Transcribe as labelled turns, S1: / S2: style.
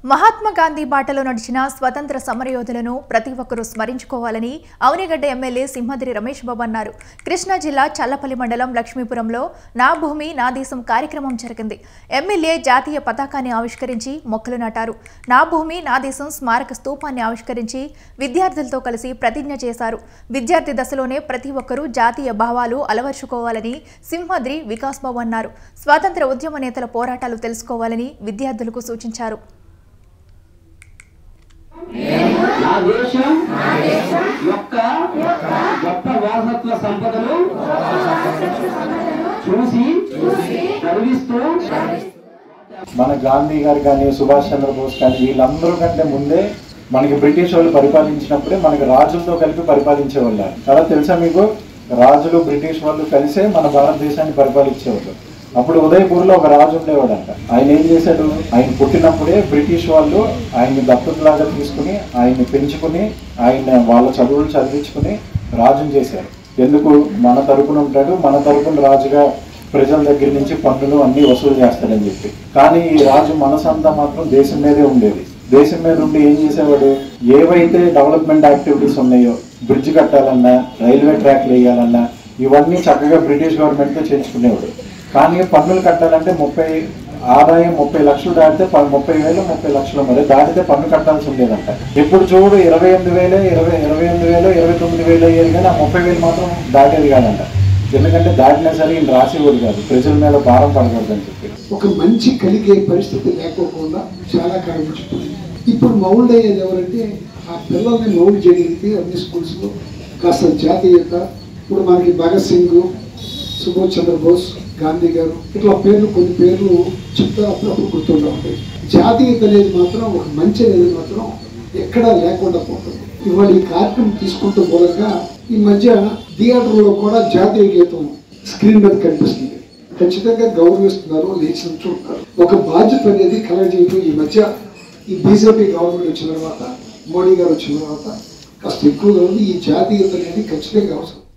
S1: మహాత్మా గాంధీ బాటలో నడిచిన స్వతంత్ర సమరయోధులను ప్రతి ఒక్కరూ స్మరించుకోవాలని అవనిగడ్డ ఎమ్మెల్యే సింహద్రి రమేష్ బాబు అన్నారు కృష్ణా జిల్లా చల్లపల్లి మండలం లక్ష్మీపురంలో నా భూమి నా దేశం కార్యక్రమం జరిగింది ఎమ్మెల్యే జాతీయ పతాకాన్ని ఆవిష్కరించి మొక్కలు నాటారు నా భూమి నా దేశం స్మారక స్తూపాన్ని ఆవిష్కరించి విద్యార్థులతో కలిసి ప్రతిజ్ఞ చేశారు విద్యార్థి దశలోనే ప్రతి ఒక్కరూ జాతీయ భావాలు అలవర్చుకోవాలని సింహద్రి వికాస్ బాబు అన్నారు స్వాతంత్ర ఉద్యమ నేతల పోరాటాలు తెలుసుకోవాలని విద్యార్థులకు సూచించారు
S2: నా దేశం యొక్క గొప్ప వారసత్వ సంపదను చూసి గర్విస్తూ
S3: మన గాంధీ గారు కానీ సుభాష్ చంద్రబోస్ కానీ వీళ్ళందరూ కంటే ముందే మనకి బ్రిటిష్ వాళ్ళు పరిపాలించినప్పుడే మనకి రాజులతో కలిపి పరిపాలించేవాళ్ళు కదా తెలుసా మీకు రాజులు బ్రిటిష్ వాళ్ళు కలిసే మన భారతదేశాన్ని పరిపాలించేవాళ్ళు అప్పుడు ఉదయపూర్లో ఒక రాజు ఉండేవాడంట ఆయన ఏం చేశాడు ఆయన పుట్టినప్పుడే బ్రిటిష్ వాళ్ళు ఆయన్ని దత్తతలాగా తీసుకుని ఆయన్ని పెంచుకుని ఆయన వాళ్ళ చదువులు చదివించుకుని రాజుని చేశారు ఎందుకు మన తరపున ఉంటాడు మన తరపున రాజుగా ప్రజల దగ్గర నుంచి పన్నులు అన్ని వసూలు చేస్తాడని చెప్పి కానీ ఈ రాజు మనసంతా మాత్రం దేశం మీదే ఉండేది దేశం మీద ఉండి ఏం చేసేవాడు ఏవైతే డెవలప్మెంట్ యాక్టివిటీస్ ఉన్నాయో బ్రిడ్జ్ కట్టాలన్నా రైల్వే ట్రాక్లు వేయాలన్నా ఇవన్నీ చక్కగా బ్రిటిష్ గవర్నమెంట్తో చేయించుకునేవాడు కానీ పన్నులు కట్టాలంటే ముప్పై ఆదాయం ముప్పై లక్షలు దాటితే ప- ముప్పై వేలు ముప్పై లక్షలు మరి దాటితే పన్ను కట్టాల్సి ఉండేదంట ఇప్పుడు చూడు ఇరవై ఎనిమిది వేలు ఇరవై ఇరవై ఎనిమిది వేలు ఇరవై తొమ్మిది వేలు అయ్యేది కానీ ఆ ముప్పై వేలు మాత్రం దాటేది కాదంట ఎందుకంటే దాటినా సరే ఈయన రాసేవాడు కాదు ప్రజల మీద భారం పడకూడదని చెప్పి
S4: ఒక మంచి కలిగే పరిస్థితి లేకోకుండా చాలా కాలం వచ్చింది ఇప్పుడు మౌల్డ్ అయ్యేది ఎవరంటే ఆ పిల్లల్ని మౌల్డ్ చేయగలిగితే అన్ని స్కూల్స్లో కాస్త జాతీయత ఇప్పుడు మనకి భగత్ సింగ్ సుభాష్ చంద్రబోస్ గాంధీ గారు ఇట్లా పేర్లు కొన్ని పేర్లు చెప్తా అప్పుడప్పుడు గుర్తుంటూ ఉంటాయి జాతీయత అనేది మాత్రం ఒక మంచి అనేది మాత్రం ఎక్కడా లేకుండా పోతుంది ఇవాళ ఈ కార్యక్రమం తీసుకుంటూ మూలంగా ఈ మధ్య థియేటర్లో కూడా జాతీయ గీతం స్క్రీన్ మీద కనిపిస్తుంది ఖచ్చితంగా గౌరవిస్తున్నారు లేచి ఉంటున్నారు ఒక బాధ్యత అనేది కలగజేయడం ఈ మధ్య ఈ బీజేపీ గవర్నమెంట్ వచ్చిన తర్వాత మోడీ గారు వచ్చిన తర్వాత కాస్త ఎక్కువగా ఉంది ఈ జాతీయత అనేది ఖచ్చితంగా అవసరం